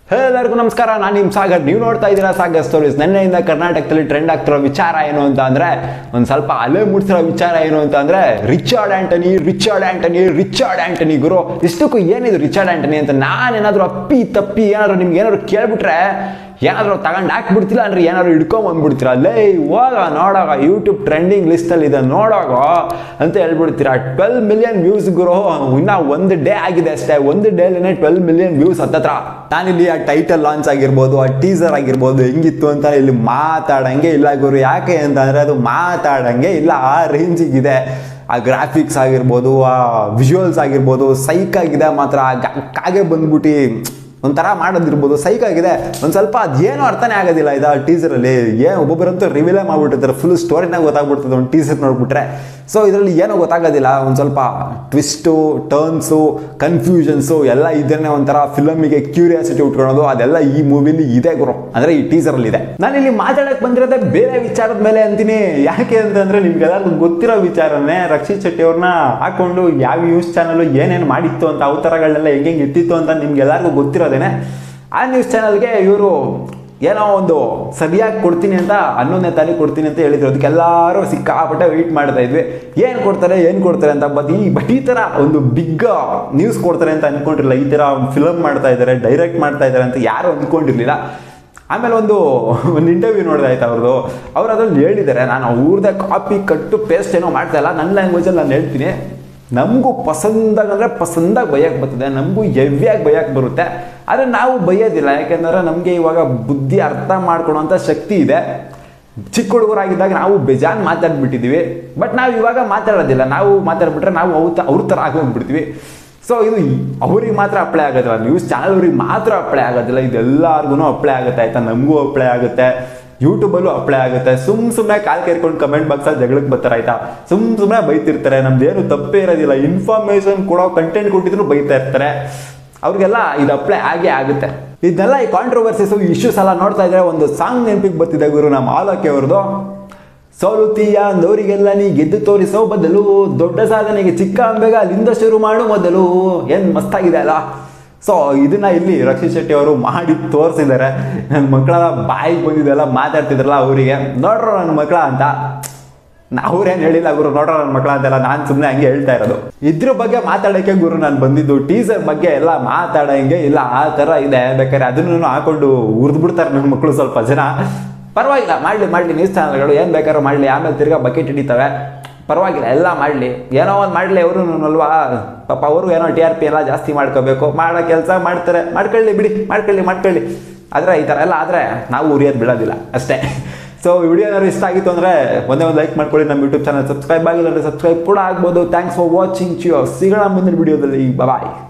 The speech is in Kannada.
ಹೇ ಎಲ್ಲರಿಗೂ ನಮಸ್ಕಾರ ನಾನು ನಿಮ್ಮ ಸಾಗರ್ ನೀವು ನೋಡ್ತಾ ಇದ್ದೀರಾ ಸಾಗರ್ ಸ್ಟೋರೀಸ್ ನಿನ್ನೆಯಿಂದ ಕರ್ನಾಟಕದಲ್ಲಿ ಟ್ರೆಂಡ್ ಆಗ್ತಿರೋ ವಿಚಾರ ಏನು ಅಂತ ಅಂದ್ರೆ ಒಂದು ಸ್ವಲ್ಪ ಅಲೆ ಮೂಡ್ತಿರೋ ವಿಚಾರ ಏನು ಅಂತ ಅಂದ್ರೆ Richard Antony Richard Antony Richard Antony ಗುರು ಇಷ್ಟಕ್ಕೂ ಏನಿದು ರಿಚರ್ಡ್ ಆಂಟನಿ ಅಂತ ನಾನೇನಾದ್ರೂ ಅಪ್ಪಿ ತಪ್ಪಿ ಏನಾದ್ರು ನಿಮ್ಗೆ ಏನಾದ್ರು ಕೇಳ್ಬಿಟ್ರೆ ಏನಾದ್ರು ತಗೊಂಡು ಹಾಕ್ಬಿಡ್ತಿಲ್ಲ ಅಂದ್ರೆ ಏನಾದ್ರು ಹಿಡ್ಕೊಂಡ್ ಬಂದ್ಬಿಡ್ತೀರಾ ಲೇ ಹೋಗ ನೋಡೋಗ ಯೂಟ್ಯೂಬ್ ಟ್ರೆಂಡಿಂಗ್ ಲಿಸ್ಟಲ್ಲಿ ಇದೆ ನೋಡೋಗ ಅಂತ ಹೇಳ್ಬಿಡ್ತೀರಾ ಟ್ವೆಲ್ ಮಿಲಿಯನ್ ವ್ಯೂಸ್ ಗುರು ಇನ್ನ ಒಂದು ಡೇ ಆಗಿದೆ ಅಷ್ಟೇ ಒಂದು ಡೇಲಿನೇ ಟ್ವೆಲ್ ಮಿಲಿಯನ್ ವ್ಯೂಸ್ ಹತ್ತತ್ರ ನಾನಿಲ್ಲಿ ಆ ಟೈಟಲ್ ಲಾಂಚ್ ಆಗಿರ್ಬೋದು ಆ ಟೀಸರ್ ಆಗಿರ್ಬೋದು ಹೆಂಗಿತ್ತು ಅಂತ ಇಲ್ಲಿ ಮಾತಾಡಂಗೆ ಇಲ್ಲ ಗುರು ಯಾಕೆ ಅಂತಂದ್ರೆ ಅದು ಮಾತಾಡಂಗೆ ಇಲ್ಲ ಆ ರೇಂಜಿಗಿದೆ ಆ ಗ್ರಾಫಿಕ್ಸ್ ಆಗಿರ್ಬೋದು ಆ ವಿಜುವಲ್ಸ್ ಆಗಿರ್ಬೋದು ಸೈಕ್ ಆಗಿದೆ ಮಾತ್ರ ಆ ಗಾ- ಕಾಗೆ ಬಂದ್ಬಿಟ್ಟು ಒಂಥರ ಮಾಡೋದಿರ್ಬೋದು ಸೈಕ್ ಆಗಿದೆ ಒಂದು ಸ್ವಲ್ಪ ಅದೇನು ಅರ್ಥನೇ ಆಗೋದಿಲ್ಲ ಇದು ಟೀಸರಲ್ಲಿ ಏನು ಒಬ್ಬೊಬ್ಬರಂತೂ ರಿವೀಲೇ ಮಾಡ್ಬಿಟ್ಟಿರ್ತಾರೆ ಫುಲ್ ಸ್ಟೋರಿನಾಗ ಗೊತ್ತಾಗ್ಬಿಡ್ತದೆ ಒಂದು ಟೀಸರ್ ನೋಡ್ಬಿಟ್ರೆ ಸೊ ಇದರಲ್ಲಿ ಏನೂ ಗೊತ್ತಾಗೋದಿಲ್ಲ ಒಂದು ಸ್ವಲ್ಪ ಟ್ವಿಸ್ಟು ಟರ್ನ್ಸು ಕನ್ಫ್ಯೂಷನ್ಸು ಎಲ್ಲ ಇದನ್ನೇ ಒಂಥರ ಫಿಲಮಿಗೆ ಕ್ಯೂರಿಯಾಸಿಟಿ ಉಟ್ಕೊಳೋದು ಅದೆಲ್ಲ ಈ ಮೂವಿಲಿ ಇದೆ ಗುರು ಅಂದರೆ ಈ ಟೀಸರಲ್ಲಿ ಇದೆ ನಾನಿಲ್ಲಿ ಮಾತಾಡಕ್ಕೆ ಬಂದಿರೋದೇ ಬೇರೆ ವಿಚಾರದ ಮೇಲೆ ಅಂತೀನಿ ಯಾಕೆ ಅಂತಂದ್ರೆ ನಿಮ್ಗೆಲ್ಲರಿಗೂ ಗೊತ್ತಿರೋ ವಿಚಾರನೇ ರಕ್ಷಿತ್ ಶೆಟ್ಟಿ ಅವ್ರನ್ನ ಹಾಕೊಂಡು ಯಾವ ನ್ಯೂಸ್ ಚಾನಲ್ ಏನೇನು ಮಾಡಿತ್ತು ಅಂತ ಅವತಾರಗಳನ್ನೆಲ್ಲ ಹೆಂಗೆ ಹೆಂಗೆ ಎತ್ತಿತ್ತು ಅಂತ ನಿಮ್ಗೆಲ್ಲರಿಗೂ ಗೊತ್ತಿರೋದೇನೆ ಆ ನ್ಯೂಸ್ ಚಾನಲ್ಗೆ ಇವರು ಏನೋ ಒಂದು ಸರಿಯಾಗಿ ಕೊಡ್ತೀನಿ ಅಂತ ಹನ್ನೊಂದನೇ ತಾರೀಕು ಕೊಡ್ತೀನಿ ಅಂತ ಹೇಳಿದ್ರು ಅದಕ್ಕೆಲ್ಲರೂ ಸಿಕ್ಕಾಪಟ್ಟೆ ವೆಯ್ಟ್ ಮಾಡ್ತಾ ಇದ್ವಿ ಏನು ಕೊಡ್ತಾರೆ ಏನು ಕೊಡ್ತಾರೆ ಅಂತ ಬಟ್ ಈ ಬಟ್ ಈ ಥರ ಒಂದು ಬಿಗ್ ನ್ಯೂಸ್ ಕೊಡ್ತಾರೆ ಅಂತ ಅಂದ್ಕೊಂಡಿರಲಿಲ್ಲ ಈ ಥರ ಫಿಲಮ್ ಮಾಡ್ತಾ ಇದ್ದಾರೆ ಡೈರೆಕ್ಟ್ ಮಾಡ್ತಾ ಇದ್ದಾರೆ ಅಂತ ಯಾರು ಅಂದ್ಕೊಂಡಿರ್ಲಿಲ್ಲ ಆಮೇಲೆ ಒಂದು ಒಂದು ಇಂಟರ್ವ್ಯೂ ನೋಡಿದೆ ಆಯ್ತು ಅವ್ರದ್ದು ಅವ್ರು ಅದ್ರಲ್ಲಿ ಹೇಳಿದ್ದಾರೆ ನಾನು ಅವ್ರದ್ದೇ ಕಾಪಿ ಕಟ್ಟು ಪೇಸ್ಟ್ ಏನೋ ಮಾಡ್ತಾ ಇಲ್ಲ ನನ್ನ ಲ್ಯಾಂಗ್ವೇಜಲ್ಲಿ ನಾನು ಹೇಳ್ತೀನಿ ನಮಗೂ ಪಸಂದಾಗ ಅಂದರೆ ಪಸಂದಾಗಿ ಬೈಯಕ್ಕೆ ಬರ್ತದೆ ನಮಗೂ ಹೆವ್ಯಾಗಿ ಬೈಯಕ್ಕೆ ಬರುತ್ತೆ ಆದರೆ ನಾವು ಬೈಯೋದಿಲ್ಲ ಯಾಕೆಂದರೆ ನಮಗೆ ಇವಾಗ ಬುದ್ಧಿ ಅರ್ಥ ಮಾಡ್ಕೊಳೋಂಥ ಶಕ್ತಿ ಇದೆ ಚಿಕ್ಕ ಹುಡುಗರಾಗಿದ್ದಾಗ ನಾವು ಬೇಜಾನ್ ಮಾತಾಡ್ಬಿಟ್ಟಿದ್ದೀವಿ ಬಟ್ ನಾವು ಇವಾಗ ಮಾತಾಡೋದಿಲ್ಲ ನಾವು ಮಾತಾಡ್ಬಿಟ್ರೆ ನಾವು ಅವ್ರ ಅವ್ರ ಥರ ಆಗೋಗ್ಬಿಡ್ತೀವಿ ಸೊ ಇದು ಅವ್ರಿಗೆ ಮಾತ್ರ ಅಪ್ಲೈ ಆಗೋದಿಲ್ಲ ನ್ಯೂಸ್ ಚಾನಲ್ ಅವ್ರಿಗೆ ಮಾತ್ರ ಅಪ್ಲೈ ಆಗೋದಿಲ್ಲ ಇದೆಲ್ಲರಿಗೂ ಅಪ್ಲೈ ಆಗುತ್ತೆ ಆಯ್ತಾ ನಮಗೂ ಅಪ್ಲೈ ಆಗುತ್ತೆ ಯೂಟ್ಯೂಬಲ್ಲೂ ಅಪ್ಲೈ ಆಗುತ್ತೆ ಸುಮ್ ಸುಮ್ಮನೆ ಕಾಲ್ ಕೇರ್ಕೊಂಡು ಕಮೆಂಟ್ ಬಾಕ್ಸಲ್ಲಿ ಜಗಳಕ್ಕೆ ಬರ್ತಾರೆ ಆಯ್ತಾ ಸುಮ್ ಸುಮ್ಮನೆ ಬೈತಿರ್ತಾರೆ ನಮ್ದೇನು ತಪ್ಪೇ ಇರೋದಿಲ್ಲ ಇನ್ಫಾರ್ಮೇಶನ್ ಕೊಡೋ ಕಂಟೆಂಟ್ ಕೊಟ್ಟಿದ್ರು ಬೈತಾ ಇರ್ತಾರೆ ಅವ್ರಿಗೆಲ್ಲ ಇದು ಅಪ್ಲೈ ಆಗೇ ಆಗುತ್ತೆ ಇದನ್ನೆಲ್ಲ ಈ ಕಾಂಟ್ರವರ್ಸಿಸ್ ಇಶ್ಯೂಸ್ ಎಲ್ಲ ನೋಡ್ತಾ ಇದ್ರೆ ಒಂದು ಸಾಂಗ್ ನೆನಪಿಗೆ ಬರ್ತಿದೆ ಗುರು ನಮ್ಮ ಆಲೋಕೆ ಅವ್ರದ್ದು ಸೋಲುತ್ತೀಯ ಅಂದವರಿಗೆಲ್ಲ ನೀ ಗೆದ್ದು ತೋರಿಸೋ ಬದಲು ದೊಡ್ಡ ಸಾಧನೆಗೆ ಚಿಕ್ಕ ಅಂಬೆಗ ಅಲ್ಲಿಂದ ಶುರು ಮಾಡು ಮೊದಲು ಏನ್ ಮಸ್ತಾಗಿದೆ ಅಲ್ಲ ಸೊ ಇದನ್ನ ಇಲ್ಲಿ ರಕ್ಷಿತ್ ಶೆಟ್ಟಿ ಅವರು ಮಾಡಿ ತೋರಿಸಿದ್ದಾರೆ ನನ್ನ ಮಕ್ಕಳ ಬಾಯಿಗೆ ಬಂದಿದ್ದೆಲ್ಲ ಮಾತಾಡ್ತಿದ್ರಲ್ಲ ಅವರಿಗೆ ನೋಡ್ರೋ ನನ್ನ ಮಕ್ಕಳ ಅಂತ ಅವ್ರೇನು ಹೇಳಿಲ್ಲ ಗುರು ನೋಡ್ರ ನನ್ನ ಮಕ್ಕಳ ಅಂತೆಲ್ಲ ನಾನು ಸುಮ್ಮನೆ ಹಂಗೆ ಹೇಳ್ತಾ ಇರೋದು ಇದ್ರ ಬಗ್ಗೆ ಮಾತಾಡೋಕ್ಕೆ ಗುರು ನಾನು ಬಂದಿದ್ದು ಟೀಸರ್ ಬಗ್ಗೆ ಎಲ್ಲ ಮಾತಾಡಂಗೆ ಇಲ್ಲ ಆ ಥರ ಇದೆ ಬೇಕಾದ್ರೆ ಅದನ್ನು ಹಾಕೊಂಡು ಉರಿದು ಬಿಡ್ತಾರೆ ನನ್ನ ಮಕ್ಕಳು ಸ್ವಲ್ಪ ಜನ ಪರವಾಗಿಲ್ಲ ಮಾಡಲಿ ಮಾಡಲಿ ನ್ಯೂಸ್ ಚಾನಲ್ಗಳು ಏನು ಬೇಕಾದ್ರೂ ಮಾಡಲಿ ಆಮೇಲೆ ತಿರ್ಗಾ ಬಕೆಟ್ ಹಿಡಿತವೆ ಪರವಾಗಿಲ್ಲ ಎಲ್ಲ ಮಾಡಲಿ ಏನೋ ಒಂದು ಮಾಡಲಿ ಅವರು ಅಲ್ವಾ ಪಾಪ ಅವರು ಏನೋ ಟಿ ಆರ್ ಪಿ ಎಲ್ಲ ಜಾಸ್ತಿ ಮಾಡ್ಕೋಬೇಕು ಮಾಡೋ ಕೆಲಸ ಮಾಡ್ತಾರೆ ಮಾಡ್ಕೊಳ್ಳಿ ಬಿಡಿ ಮಾಡ್ಕೊಳ್ಳಿ ಮಾಡ್ಕೊಳ್ಳಿ ಆದರೆ ಈ ಥರ ಎಲ್ಲ ಆದರೆ ನಾವು ಉರಿಯೋದು ಬಿಡೋದಿಲ್ಲ ಅಷ್ಟೇ ಸೊ ವಿಡಿಯೋ ಏನಾದ್ರು ಇಷ್ಟ ಆಗಿತ್ತು ಅಂದರೆ ಒಂದೇ ಒಂದು ಲೈಕ್ ಮಾಡ್ಕೊಳ್ಳಿ ನಮ್ಮ ಯೂಟ್ಯೂಬ್ ಚಾನಲ್ ಸಬ್ಸ್ಕ್ರೈಬ್ ಆಗಿಲ್ಲ ಅಂದರೆ ಸಬ್ಸ್ಕ್ರೈಬ್ ಕೂಡ ಆಗ್ಬೋದು ಥ್ಯಾಂಕ್ಸ್ ಫಾರ್ ವಾಚಿಂಗ್ ಚಿಯೋ ಸಿಗೋಣ ಮುಂದಿನ ವಿಡಿಯೋದಲ್ಲಿ ಬಾಯ್